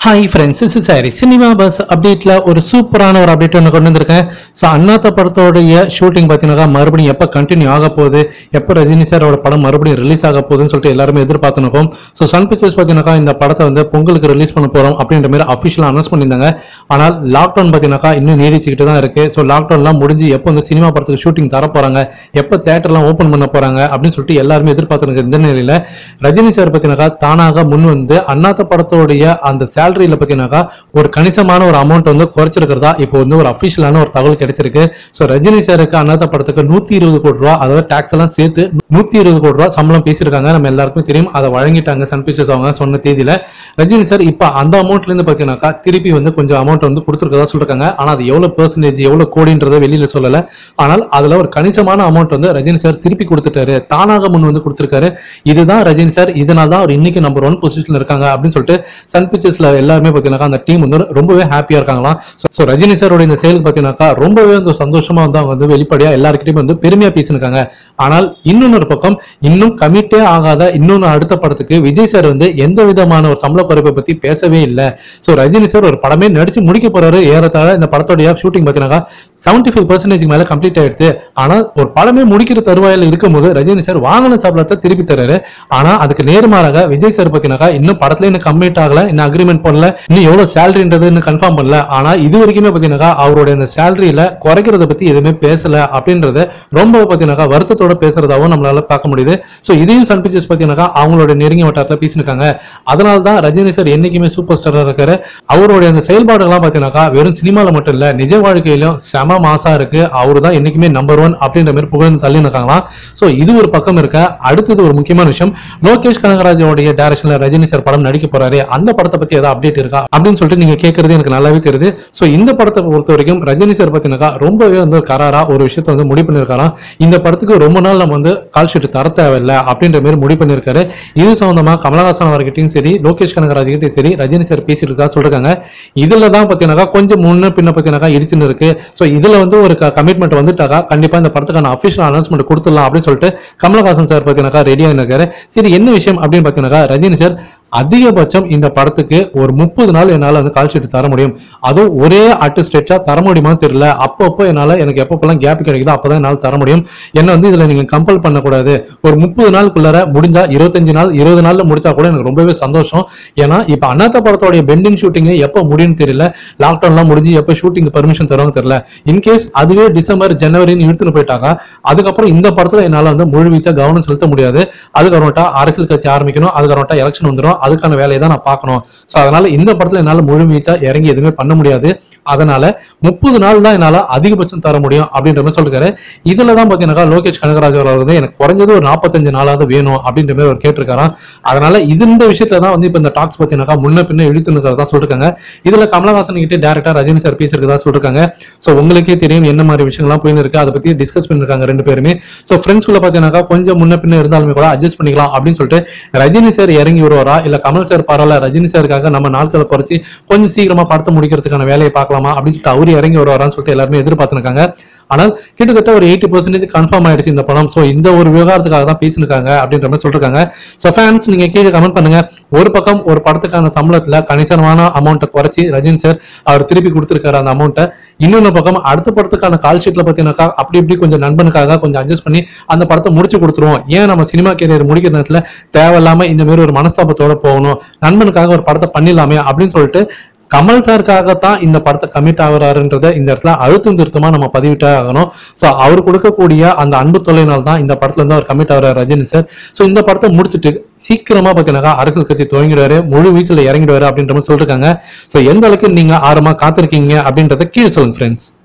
hi friends is சாரி cinema buzz அப்டேட்ல ஒரு சூப்பரான ஒரு அப்டேட் ஒன்று கொண்டு வந்திருக்கேன் ஸோ அண்ணாத்த படத்தோடைய ஷூட்டிங் பார்த்தீங்கன்னா மறுபடியும் எப்போ கண்டினியூ ஆக போகுது எப்போ ரஜினி சாரோட படம் மறுபடியும் ரிலீஸ் ஆக போகுதுன்னு சொல்லிட்டு எல்லாருமே எதிர்பார்த்துருக்கோம் ஸோ சன் பிக்சர்ஸ் பார்த்தீங்கன்னாக்கா இந்த படத்தை வந்து பொங்கலுக்கு ரிலீஸ் பண்ண போகிறோம் அப்படின்ற மாதிரி அஃபிஷியலாக அனௌன்ஸ் பண்ணியிருந்தாங்க ஆனால் லாக்டவுன் பார்த்தீங்கன்னாக்கா இன்னும் நீடிச்சுக்கிட்டு தான் இருக்கு ஸோ லாக்டவுன்லாம் முடிஞ்சு எப்போ வந்து சினிமா படத்துக்கு ஷூட்டிங் தர போறாங்க எப்போ தேட்டர்லாம் ஓப்பன் பண்ண போறாங்க அப்படின்னு சொல்லிட்டு எல்லாருமே எதிர்பார்த்துருக்க இந்த நிலையில ரஜினி சார் பார்த்தீங்கன்னாக்கா தானாக முன் வந்து அண்ணாத்த படத்தோடைய அந்த சேலரியில பார்த்தீங்கன்னாக்கா ஒரு கணிசமான ஒரு அமௌண்ட் வந்து குறைச்சிருக்கிறதா இப்போ வந்து ஒரு அஃபிஷியலான ஒரு தகவல் கிடைச்சிருக்கு ஸோ ரஜினி சாருக்கு அண்ணாத்த படத்துக்கு நூத்தி இருபது கோடி ரூபா அதாவது டாக்ஸ் எல்லாம் சேர்த்து நூத்தி இருபது கோடி ரூபா சம்பளம் பேசியிருக்காங்க நம்ம எல்லாருக்குமே தெரியும் அதை வழங்கிட்டாங்க சன் பிக்சர்ஸ் அவங்க சொன்ன தேதியில ரஜினி சார் இப்போ அந்த அமௌண்ட்ல இருந்து பார்த்தீங்கன்னாக்கா திருப்பி வந்து கொஞ்சம் அமௌண்ட் வந்து கொடுத்துருக்கதா சொல்லிருக்காங்க ஆனா அது எவ்வளவு பெர்சன்டேஜ் எவ்வளவு கோடின்றதை வெளியில சொல்லல ஆனால் அதுல ஒரு கணிசமான அமௌண்ட் வந்து ரஜினி சார் திருப்பி கொடுத்துட்டாரு தானாக முன் வந்து கொடுத்துருக்காரு இதுதான் ரஜினி சார் இதனால தான் அவர் இன்னைக்கு நம்பர் ஒன் பொசிஷன்ல இருக்காங்க அப்படின்னு சொல்லிட்டு சன் பிக்சர்ஸ்ல எல்லாருமே பார்த்தீங்கன்னாக்கா அந்த டீம் வந்து ரொம்பவே ஹாப்பியா இருக்காங்களாம் ஸோ ரஜினி சாரோட இந்த செயலுக்கு பார்த்தீங்கன்னாக்கா ரொம்பவே வந்து சந்தோஷமா வந்து அவங்க வந்து வெளிப்படையா எல்லாருக்கிட்டையும் வந்து பெருமையா பேசியிருக்காங்க ஆனால் இன்னொரு பக்கம் இன்னும் கமிட்டே ஆகாத இன்னொன்று அடுத்த படத்துக்கு விஜய் சார் வந்து எந்த விதமான ஒரு சம்பள குறைப்பை பத்தி பேசவே இல்லை ஸோ ரஜினி சார் ஒரு படமே நடிச்சு முடிக்க போறாரு ஏறத்தாழ இந்த படத்தோடைய ஷூட்டிங் பார்த்தீங்கன்னா செவன்டி ஃபைவ் பர்சன்டேஜ் மேல கம்ப்ளீட் ஆயிடுச்சு ஆனா ஒரு படமே முடிக்கிற தருவாயில் இருக்கும்போது ரஜினி சார் வாங்கின சம்பளத்தை திருப்பி தர்றாரு ஆனா அதுக்கு நேர்மாறாக விஜய் சார் பார்த்தீங்கன்னா இன்னும் படத்துல இன்னும் கம்ப்ளீட் ஆகல இன்னும் அக்ரிமெண்ட் பண்ணல இன்னும் எவ்வளவு சேலரின்றது இன்னும் கன்ஃபார்ம் பண்ணல ஆனா இது வரைக்குமே பார்த்தீங்கன்னா அவருடைய அந்த சேலரியில குறைக்கிறத பத்தி எதுவுமே பேசல அப்படின்றத ரொம்ப பார்த்தீங்கன்னா வருத்தத்தோட பேசுறதாவும் நம்மளால பார்க்க முடியுது ஸோ இதையும் சன் பிக்சர்ஸ் பார்த்தீங்கன்னா அவங்களோட நெருங்கிய வட்டாரத்தில் பேசியிருக்காங்க அதனால தான் ரஜினி சார் என்னைக்குமே சூப்பர் ஸ்டாரா இருக்காரு அவருடைய அந்த செயல்பாடுகள்லாம் பார்த்தீங்கன்னாக்கா வெறும் சினிமால மட்டும் இல்ல நிஜ வாழ்க்கையிலும் செம மாசா இருக்கு அவரு தான் என்னைக்குமே நம்பர் ஒன் அப்படின்ற மாதிரி புகழ்ந்து தள்ளி இருக்காங்களாம் ஸோ இது ஒரு பக்கம் இருக்க அடுத்தது ஒரு முக்கியமான விஷயம் லோகேஷ் கனகராஜோடைய டைரக்ஷன்ல ரஜினி சார் படம் நடிக்க போறாரு அந்த படத்தை பத்தி ஏதாவது அப்டேட் இருக்கா அப்படின்னு சொல்லிட்டு நீங்க கேட்கறது எனக்கு நல்லாவே தெரியுது ஸோ இந்த படத்தை பொறுத்த வரைக்கும் ரஜினி சார் பார்த்தீங்கன்னாக்கா ரொம்பவே வந்து கராரா ஒரு விஷயத்தை வந்து முடிவு பண்ணியிருக்காராம் இந்த படத்துக்கு ரொம்ப நாள் நம்ம வந்து கால் ஷீட் தர தேவையில்லை அப்படின்ற மாதிரி முடிவு பண்ணியிருக்காரு இது சம்பந்தமா கமலஹாசன் அவர்கிட்டயும் சரி லோகேஷ் கனகராஜ் கிட்டயும் சரி ரஜினி சார் பேசிட்டு இருக்கா சொல்றாங்க இதுல தான் பார்த்தீங்கன்னாக்கா கொஞ்சம் முன்ன பின்ன பார்த்தீங்கன்னாக்கா இடிச்சுன்னு இருக்கு ஸோ இதுல வந்து ஒரு கமிட்மெண்ட் வந்துட்டாக்கா கண்டிப்பா இந்த படத்துக்கான அஃபிஷியல் அனௌன்ஸ்மெண்ட் கொடுத்துடலாம் அப்படின்னு சொல்லிட்டு கமலஹாசன் சார் பார்த்தீங்கன்னாக்கா ரெடியாக இருக்காரு சரி என்ன விஷயம் அப்படின்னு பார்த்தீங்கன்னாக்கா ரஜினி சார் அதிகபட்சம் இந்த படத்துக்கு ஒரு முப்பது நாள் என்னால் வந்து கால் ஷீட் தர முடியும் அதுவும் ஒரே அட்டு ஸ்ட்ரெச்சா தர முடியுமான்னு தெரியல அப்பப்போ என்னால் எனக்கு எப்பப்பெல்லாம் கேப் கிடைக்குதோ அப்பதான் என்னால் தர முடியும் என்ன வந்து இதில் நீங்கள் கம்பல் பண்ணக்கூடாது ஒரு முப்பது நாளுக்குள்ளார முடிஞ்சா இருபத்தஞ்சு நாள் இருபது நாள்ல முடிச்சா கூட எனக்கு ரொம்பவே சந்தோஷம் ஏன்னா இப்போ அண்ணாத்த படத்தோடைய பெண்டிங் ஷூட்டிங் எப்போ முடியும்னு தெரியல லாக்டவுன்லாம் முடிஞ்சு எப்போ ஷூட்டிங் பர்மிஷன் தருவாங்க தெரியல இன்கேஸ் அதுவே டிசம்பர் ஜனவரின்னு இழுத்துட்டு போயிட்டாங்க அதுக்கப்புறம் இந்த படத்துல என்னால் வந்து முழுவீச்சா கவனம் செலுத்த முடியாது அதுக்கப்புறமேட்டா அரசியல் கட்சி ஆரம்பிக்கணும் அதுக்கப்புறமேட்டா எலெக்ஷன் வந்துடும் அதுக்கான வேலையை தான் நான் பார்க்கணும் ஸோ அதனால இந்த படத்துல என்னால் முழுமீச்சா இறங்கி எதுவுமே பண்ண முடியாது அதனால முப்பது நாள் தான் என்னால் அதிகபட்சம் தர முடியும் அப்படின்ற மாதிரி சொல்லிருக்காரு இதுல தான் பார்த்தீங்கன்னா லோகேஷ் கனகராஜ் அவர் வந்து எனக்கு குறைஞ்சது ஒரு நாற்பத்தஞ்சு நாளாவது வேணும் அப்படின்ற மாதிரி அவர் கேட்டிருக்காராம் அதனால இது இந்த விஷயத்துல தான் வந்து இப்போ இந்த டாக்ஸ் பார்த்தீங்கன்னா முன்ன பின்ன இழுத்து நிற்கிறதா சொல்லிருக்காங்க இதுல கமலஹாசன் கிட்ட டேரக்டா ரஜினி சார் பேசியிருக்கதா சொல்லிருக்காங்க ஸோ உங்களுக்கே தெரியும் என்ன மாதிரி விஷயங்கள்லாம் போயின்னு இருக்கு அதை பத்தி டிஸ்கஸ் பண்ணிருக்காங்க ரெண்டு பேருமே ஸோ ஃப்ரெண்ட்ஸ்குள்ள பார்த்தீங்கன்னாக்கா கொஞ்சம் முன்ன பின்ன இருந்தாலுமே கூட அட்ஜஸ்ட் பண்ணிக்கலாம் அப்படின்னு சொல்லிட்டு ரஜினி சார் இறங்கி வருவாரா இல்ல கமல் சார் பரவாயில்ல ரஜினி சாருக்காக நம்ம நாட்களை குறைச்சி கொஞ்சம் சீக்கிரமா படத்தை முடிக்கிறதுக்கான வேலையை பார்க்கலாமா அப்படின்னு சொல்லிட்டு அவரு இறங்கி வருவாரான்னு சொல்லிட்டு எல்லாருமே எதிர்பார்த்துருக்காங்க ஆனால் கிட்டத்தட்ட ஒரு எயிட்டி பர்சன்டேஜ் கன்ஃபார்ம் ஆயிடுச்சு இந்த படம் ஸோ இந்த ஒரு விவகாரத்துக்காக தான் பேசியிருக்காங்க அப்படின்ற மாதிரி சொல்லிருக்காங்க ஸோ ஃபேன்ஸ் நீங்க கீழே கமெண்ட் பண்ணுங்க ஒரு பக்கம் ஒரு படத்துக்கான சம்பளத்துல கணிசமான அமௌண்ட்டை குறைச்சி ரஜினி சார் அவர் திருப்பி கொடுத்துருக்காரு அந்த அமௌண்ட்டை இன்னொன்று பக்கம் அடுத்த படத்துக்கான கால் ஷீட்ல பார்த்தீங்கன்னாக்கா அப்படி இப்படி கொஞ்சம் நண்பனுக்காக கொஞ்சம் அட்ஜஸ்ட் பண்ணி அந்த படத்தை முடிச்சு கொடுத்துருவோம் ஏன் நம்ம சினிமா கேரியர் முடிக்கிற நேரத்துல தேவையில்லாம இந்த மாதிரி ஒரு மனஸ்தாபத்தோட போகணும் நண்பனுக்காக ஒரு படத்தை பண்ணிடலாமே அப்படின்னு சொல்லிட்டு கமல் சாருக்காகத்தான் இந்த படத்தை கமிட் ஆகுறாருன்றத இந்த இடத்துல அழுத்தம் திருத்தமா நம்ம பதிவிட்டே ஆகணும் ஸோ அவர் கொடுக்கக்கூடிய அந்த அன்பு தொலைனால் தான் இந்த படத்துல இருந்து அவர் கமிட் ஆகுறாரு ரஜினி சார் ஸோ இந்த படத்தை முடிச்சுட்டு சீக்கிரமா பார்த்தீங்கன்னா அரசியல் கட்சி துவங்கிடுவாரு முழு வீச்சில் இறங்கிடுவாரு அப்படின்ற மாதிரி சொல்லிருக்காங்க ஸோ எந்த அளவுக்கு நீங்க ஆர்வமா காத்திருக்கீங்க அப்படின்றத கீழே சொல்லுங்க ஃப்ரெண்ட்ஸ்